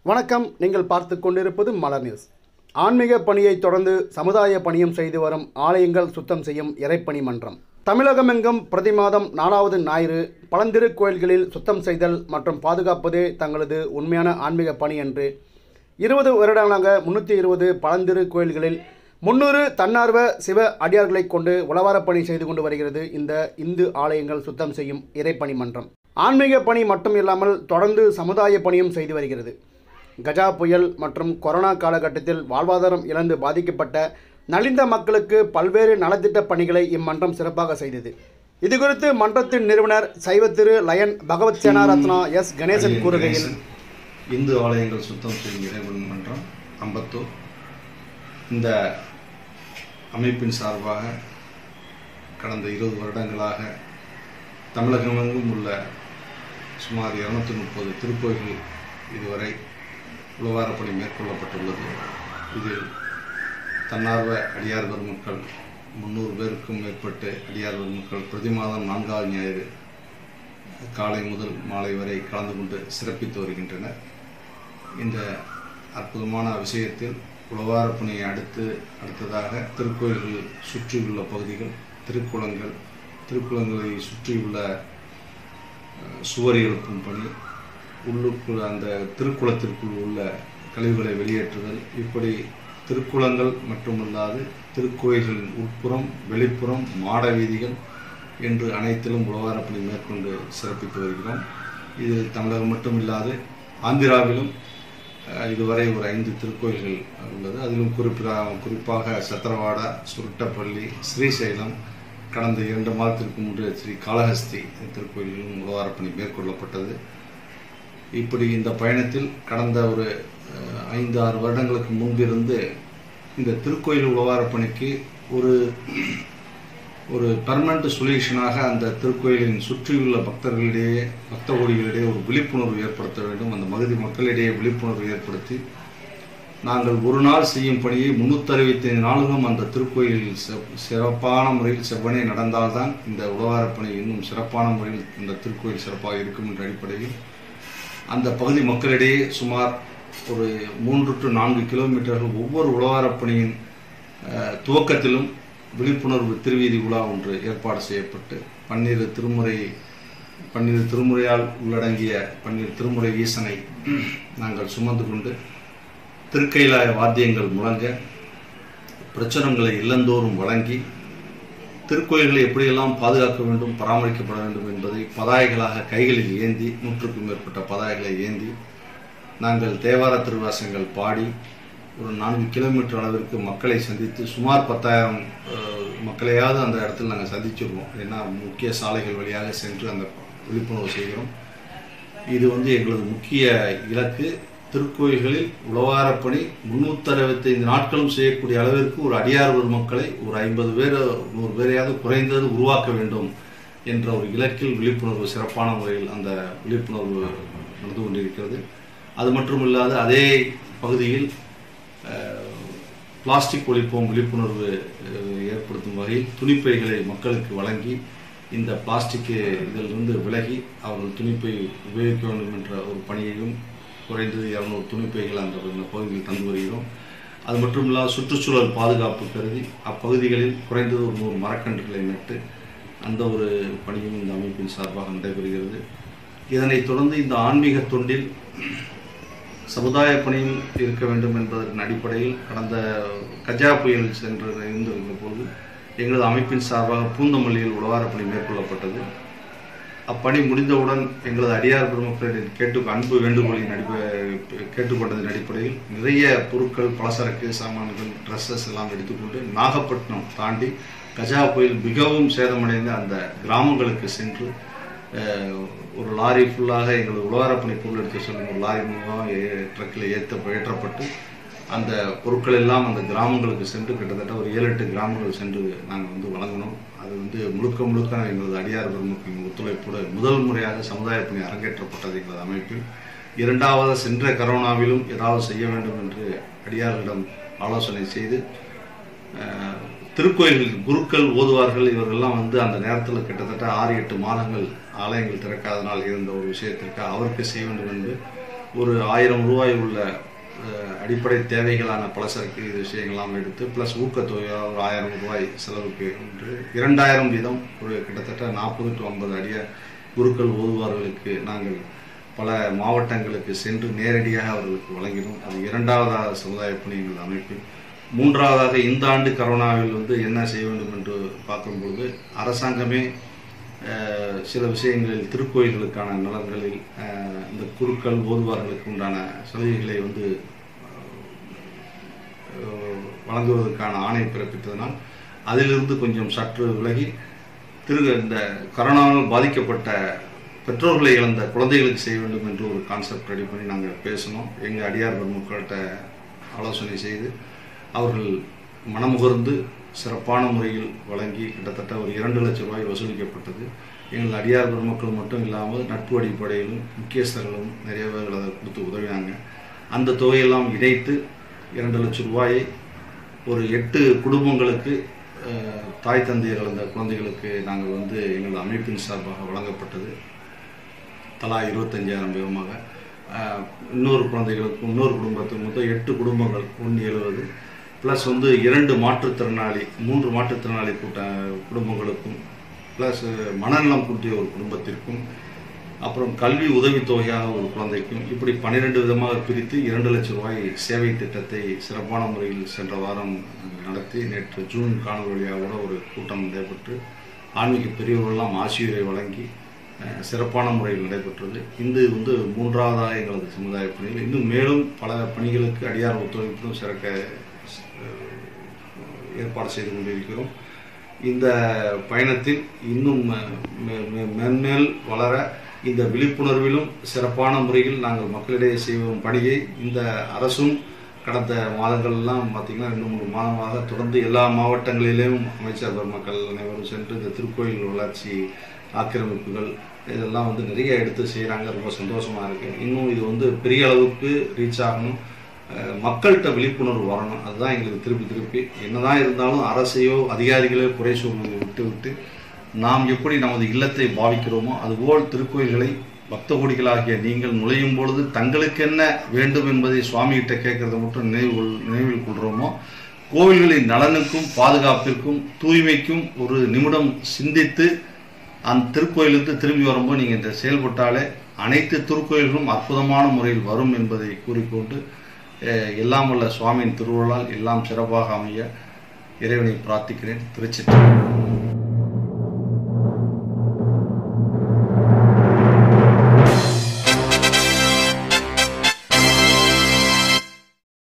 வணக்கம் நீங்கள் பார்த்து கொண்டிருப்பது மலர் நியூஸ் ஆன்மீக பணியை தொடர்ந்து சமுதாய பணியும் செய்து வரும் ஆலயங்கள் சுத்தம் செய்யும் இறைப்பணி மன்றம் தமிழகமெங்கும் பிரதி மாதம் நாலாவது ஞாயிறு பழந்திருக்கோயில்களில் சுத்தம் செய்தல் மற்றும் பாதுகாப்பதே தங்களது உண்மையான ஆன்மீக பணி என்று இருபது வருடங்களாக முன்னூற்றி இருபது பழந்திரு கோயில்களில் முன்னூறு தன்னார்வ சிவ அடியார்களை கொண்டு உளவாரப் பணி செய்து கொண்டு வருகிறது இந்த இந்து ஆலயங்கள் சுத்தம் செய்யும் இறைப்பணி மன்றம் ஆன்மீக பணி மட்டும் இல்லாமல் தொடர்ந்து சமுதாய பணியும் செய்து வருகிறது கஜா புயல் மற்றும் கொரோனா காலகட்டத்தில் வாழ்வாதாரம் இழந்து பாதிக்கப்பட்ட நலிந்த மக்களுக்கு பல்வேறு நலத்திட்ட பணிகளை இம்மன்றம் சிறப்பாக செய்தது இதுகுறித்து மன்றத்தின் நிறுவனர் சைவத்திரு லயன் பகவத் சேனா ரத்னா எஸ் கணேசன் கூறுகையில் இந்து ஆலயங்கள் சுத்தம் செய்யும் இறைவன் மன்றம் அம்பத்தூர் இந்த அமைப்பின் சார்பாக கடந்த இருபது வருடங்களாக தமிழகமெங்கும் உள்ள சுமார் இருநூத்தி முப்பது திருக்கோயில்கள் இதுவரை உழவாரப் பணி மேற்கொள்ளப்பட்டுள்ளது இதில் தன்னார்வ அடியார் பெருமக்கள் முந்நூறு பேருக்கும் மேற்பட்டு அடியார் பெருமக்கள் பிரதி மாதம் நான்காவது ஞாயிறு காலை முதல் மாலை வரை கலந்து கொண்டு சிறப்பித்து வருகின்றனர் இந்த அற்புதமான விஷயத்தில் உழவார பணியை அடுத்து அடுத்ததாக திருக்கோயில்கள் சுற்றியுள்ள பகுதிகள் திருக்குளங்கள் திருக்குளங்களை சுற்றியுள்ள அஹ், சுவர் எழுப்பும் பணி உள்ளுக்குள் அந்த திருக்குளத்திற்குள் உள்ள கழிவுகளை வெளியேற்றுதல் இப்படி திருக்குளங்கள் மட்டுமல்லாது திருக்கோயில்களின் உட்புறம் வெளிப்புறம் மாட வீதிகள் என்று அனைத்திலும் உழவாரப் பணி மேற்கொண்டு சிறப்பித்து வருகிறோம் இது தமிழகம் மட்டுமில்லாது ஆந்திராவிலும் அஹ், இதுவரை ஒரு ஐந்து திருக்கோயில்கள் உள்ளது அதிலும் குறிப்பிடா குறிப்பாக சத்திரவாடா சுருட்டப்பள்ளி ஸ்ரீசைலம் கடந்த இரண்டு மாதத்திற்கு முன்பு ஸ்ரீ காளஹஸ்தி திருக்கோயிலிலும் உழவாரப் பணி மேற்கொள்ளப்பட்டது இப்படி இந்த பயணத்தில் கடந்த ஒரு அஹ், ஐந்து ஆறு வருடங்களுக்கு முன்பிருந்து இந்த திருக்கோயில் உழவாரப் பணிக்கு ஒரு ஒரு பர்மனண்ட் சொல்யூஷனாக அந்த திருக்கோயிலின் சுற்றியுள்ள பக்தர்களிடையே பக்த கோடிகளிடையே ஒரு விழிப்புணர்வு ஏற்படுத்த வேண்டும் அந்த பகுதி மக்களிடையே விழிப்புணர்வு ஏற்படுத்தி நாங்கள் ஒரு நாள் செய்யும் பணியை முன்னூற்றி அறுபத்தைந்து நாளும் அந்த திருக்கோயிலில் சிறப்- சிறப்பான முறையில் செவ்வனே நடந்தால்தான் இந்த உழவாரப் பணி இன்னும் சிறப்பான முறையில் இந்த திருக்கோயில் சிறப்பாக இருக்கும் என்ற அடிப்படையில் அந்த பகுதி மக்களிடையே சுமார் ஒரு மூன்று டு நான்கு கிலோமீட்டர்கள் ஒவ்வொரு உழவாரப் பணியின் அஹ், துவக்கத்திலும் விழிப்புணர்வு திருவீதி உலா ஒன்று ஏற்பாடு செய்யப்பட்டு பன்னிரு திருமுறை பன்னிரு திருமுறையால் உள்ளடங்கிய பன்னிரு திருமுறை ஈசனை நாங்கள் சுமந்து கொண்டு திருக்கைலாய வாத்தியங்கள் முழங்க பிரச்சுரங்களை இல்லந்தோறும் வழங்கி திருக்கோயில்களை எப்படியெல்லாம் பாதுகாக்க வேண்டும் பராமரிக்கப்பட வேண்டும் என்பதை பதாகைகளாக கைகளில் ஏந்தி நூற்றுக்கும் மேற்பட்ட பதாகைகளை ஏந்தி நாங்கள் தேவார திருவாசங்கள் பாடி ஒரு நான்கு கிலோமீட்டர் அளவிற்கு மக்களை சந்தித்து சுமார் பத்தாயிரம் அஹ், மக்களையாவது அந்த இடத்துல நாங்கள் சந்திச்சிருவோம் ஏன்னா முக்கிய சாலைகள் வழியாக சென்று அந்த விழிப்புணர்வு செய்கிறோம் இது வந்து எங்களது முக்கிய இலக்கு திருக்கோயில்களில் உழவாரப் பணி முன்னூற்றி அறுபத்தைந்து நாட்களும் செய்யக்கூடிய அளவிற்கு ஒரு அடியார் மக்களை ஒரு ஐம்பது பேர் நூறு பேரையாவது குறைந்தது உருவாக்க வேண்டும் என்ற ஒரு இலக்கில் விழிப்புணர்வு சிறப்பான முறையில் அந்த விழிப்புணர்வு நடந்து கொண்டிருக்கிறது அது மட்டுமில்லாது அதே பகுதியில் அஹ், பிளாஸ்டிக் ஒழிப்போம் விழிப்புணர்வு அஹ், ஏற்படுத்தும் வகையில் துணிப்பைகளை மக்களுக்கு வழங்கி இந்த பிளாஸ்டிக் இதிலிருந்து விலகி அவர்கள் துணிப்பை உபயோகிக்க வேண்டும் என்ற ஒரு பணியையும் குறைந்தது இரநூறு துணிப்பைகள் அந்த இந்த பகுதியில் தந்து வருகிறோம் அது மட்டும் இல்லாத சுற்றுச்சூழல் பாதுகாப்பு கருதி அப்பகுதிகளில் குறைந்தது ஒரு நூறு மரக்கன்றுகளை நட்டு அந்த ஒரு பணியும் இந்த அமைப்பின் சார்பாக நடைபெறுகிறது இதனைத் தொடர்ந்து இந்த ஆன்மீக தொண்டில் சமுதாய பணியும் இருக்க வேண்டும் என்பதன் அடிப்படையில் கடந்த கஜா புயல் சென்று இருந்திருந்த போது எங்களது அமைப்பின் சார்பாக பூந்தமல்லியில் உழவாரப் பணி மேற்கொள்ளப்பட்டது அப்பணி முடிந்தவுடன் எங்களது அடியார் பெருமக்களின் கேட்டு அன்பு வேண்டுகோளின் அடிப்ப கேட்டுக்கொண்டதன் அடிப்படையில் நிறைய பொருட்கள் பலசரக்கு சாமான்கள் ட்ரெஸ்ஸஸ் எல்லாம் எடுத்துக்கொண்டு நாகப்பட்டினம் தாண்டி கஜா புயல் மிகவும் சேதமடைந்த அந்த கிராமங்களுக்கு சென்று அஹ், ஒரு லாரி ஃபுல்லாக எங்களது உழவாரப் பணி பொருள் எடுத்து செல்லும் ஒரு லாரி மூலமாக ட்ரக்கில் ஏற்ற ஏற்றப்பட்டு அந்த பொருட்கள் எல்லாம் அந்த கிராமங்களுக்கு சென்று கிட்டத்தட்ட ஒரு ஏழு எட்டு கிராமங்கள் சென்று நாங்கள் வந்து வழங்கினோம் அது வந்து முழுக்க முழுக்க எங்களது அடியார் பெருமக்களின் ஒத்துழைப்போடு முதல் முறையாக சமுதாய பணி அரங்கேற்றப்பட்டது எங்களது அமைப்பில் இரண்டாவது சென்ற கரோனாவிலும் ஏதாவது செய்ய வேண்டும் என்று அடியார்களிடம் ஆலோசனை செய்து அஹ், திருக்கோயில்கள் குருக்கள் ஓதுவார்கள் இவர்கள்லாம் வந்து அந்த நேரத்தில் கிட்டத்தட்ட ஆறு எட்டு மாதங்கள் ஆலயங்கள் திறக்காதனால் இருந்த ஒரு விஷயத்திற்கு அவருக்கு செய்ய வேண்டும் என்று ஒரு ஆயிரம் ரூபாய் உள்ள அஹ், அடிப்படை தேவைகளான பலசரக்கு இது விஷயங்கள்லாம் எடுத்து ப்ளஸ் ஊக்கத்தொகையாக ஒரு ஆயிரம் ரூபாய் செலவுக்கு ஒன்று இரண்டாயிரம் வீதம் ஒரு கிட்டத்தட்ட நாற்பது டு ஐம்பது அடிய குருக்கள் ஓதுவார்களுக்கு நாங்கள் பல மாவட்டங்களுக்கு சென்று நேரடியாக அவர்களுக்கு வழங்கினோம் அது இரண்டாவதாக சமுதாய பணிகள் அமைப்பில் மூன்றாவதாக இந்த ஆண்டு கரோனாவில் வந்து என்ன செய்ய வேண்டும் என்று பார்க்கும்பொழுது அரசாங்கமே அஹ், சில விஷயங்களில் திருக்கோயில்களுக்கான நலன்களில் அஹ், இந்த குருக்கள் ஓதுவார்களுக்கு உண்டான சலுகைகளை வந்து அஹ், வழங்குவதற்கான ஆணை பிறப்பித்ததனால் அதிலிருந்து கொஞ்சம் சற்று விலகி திரு இந்த கரோனாவால் பாதிக்கப்பட்ட பெற்றோர்களை இழந்த குழந்தைகளுக்கு செய்ய வேண்டும் என்று ஒரு கான்செப்ட் ரெடி பண்ணி நாங்கள் பேசினோம் எங்கள் அடியார் பெருமக்கள்கிட்ட ஆலோசனை செய்து அவர்கள் மனமுகர்ந்து சிறப்பான முறையில் வழங்கி கிட்டத்தட்ட ஒரு இரண்டு லட்சம் ரூபாய் வசூலிக்கப்பட்டது எங்கள் அடியார் பெருமக்கள் மட்டும் இல்லாமல் நட்பு அடிப்படையிலும் முக்கியஸ்தர்களும் நிறைய பேர்கள் அதை கொடுத்து உதவினாங்க அந்த தொகையெல்லாம் இணைத்து இரண்டு லட்சம் ரூபாயை ஒரு எட்டு குடும்பங்களுக்கு அஹ், தாய் தந்தையர் இழந்த குழந்தைகளுக்கு நாங்கள் வந்து எங்கள் அமைப்பின் சார்பாக வழங்கப்பட்டது தலா இருபத்தஞ்சாயிரம் பேருமாக அஹ், இன்னொரு குழந்தைகளுக்கும் இன்னொரு குடும்பத்துக்கு மொத்தம் எட்டு குடும்பங்கள் ஒன்று எழுபது ப்ளஸ் வந்து இரண்டு மாற்றுத்திறனாளி மூன்று மாற்றுத்திறனாளி கூட்ட குடும்பங்களுக்கும் ப்ளஸ் மனநலம் கூட்டிய ஒரு குடும்பத்திற்கும் அப்புறம் கல்வி உதவித்தொகையாக ஒரு குழந்தைக்கும் இப்படி பன்னிரெண்டு விதமாக பிரித்து இரண்டு லட்சம் ரூபாய் சேவை திட்டத்தை சிறப்பான முறையில் சென்ற வாரம் நடத்தி நேற்று ஜூன் காணொலி வழியாக கூட ஒரு கூட்டம் நடைபெற்று ஆன்மீக பெரியவர்களெல்லாம் ஆசிரியரை வழங்கி அஹ், சிறப்பான முறையில் நடைபெற்றது இந்த வந்து மூன்றாவதாக எங்களது சமுதாய பணிகள் இன்னும் மேலும் பல பணிகளுக்கு அடியார் ஒத்துழைப்பும் சிறக்க அஹ், ஏற்பாடு செய்து கொண்டிருக்கிறோம் இந்த பயணத்தில் இன்னும் அஹ், மே- மே- மென்மேல் வளர இந்த விழிப்புணர்விலும் சிறப்பான முறையில் நாங்கள் மக்களிடையே செய்வோம் பணியை இந்த அரசும் கடந்த மாதங்கள்லாம் பார்த்திங்கன்னா ரெண்டு மூணு மாதமாக தொடர்ந்து எல்லா மாவட்டங்களிலும் அமைச்சர் பெருமக்கள் அனைவரும் சென்று இந்த திருக்கோயில் வளர்ச்சி ஆக்கிரமிப்புகள் இதெல்லாம் வந்து நிறைய எடுத்து செய்கிறாங்க ரொம்ப சந்தோஷமாக இருக்குது இன்னும் இது வந்து பெரிய அளவுக்கு ரீச் ஆகணும் அஹ் மக்கள்கிட்ட விழிப்புணர்வு வரணும் அதுதான் எங்களுக்கு திருப்பி திருப்பி என்னதான் இருந்தாலும் அரசையோ அதிகாரிகளோ குறை சொல்வதை விட்டு விட்டு நாம் எப்படி நமது இல்லத்தை பாவிக்கிறோமோ அதுபோல் திருக்கோயில்களை பக்த கோடிகளாகிய நீங்கள் நுழையும் பொழுது தங்களுக்கு என்ன வேண்டும் என்பதை சுவாமிகிட்ட கேட்கறத மட்டும் நினைவு கொள்- நினைவில் கொள்கிறோமோ கோவில்களின் நலனுக்கும் பாதுகாப்பிற்கும் தூய்மைக்கும் ஒரு நிமிடம் சிந்தித்து அந்த திருக்கோயிலுக்கு திரும்பி வரும்போது நீங்கள் இந்த செயல்பட்டாலே அனைத்து திருக்கோயில்களும் அற்புதமான முறையில் வரும் என்பதை கூறிக்கொண்டு அஹ், எல்லாம் வல்ல சுவாமியின் திருவுருளால் எல்லாம் சிறப்பாக அமைய இறைவனை பிரார்த்திக்கிறேன் திருச்சிற்றம்பலம்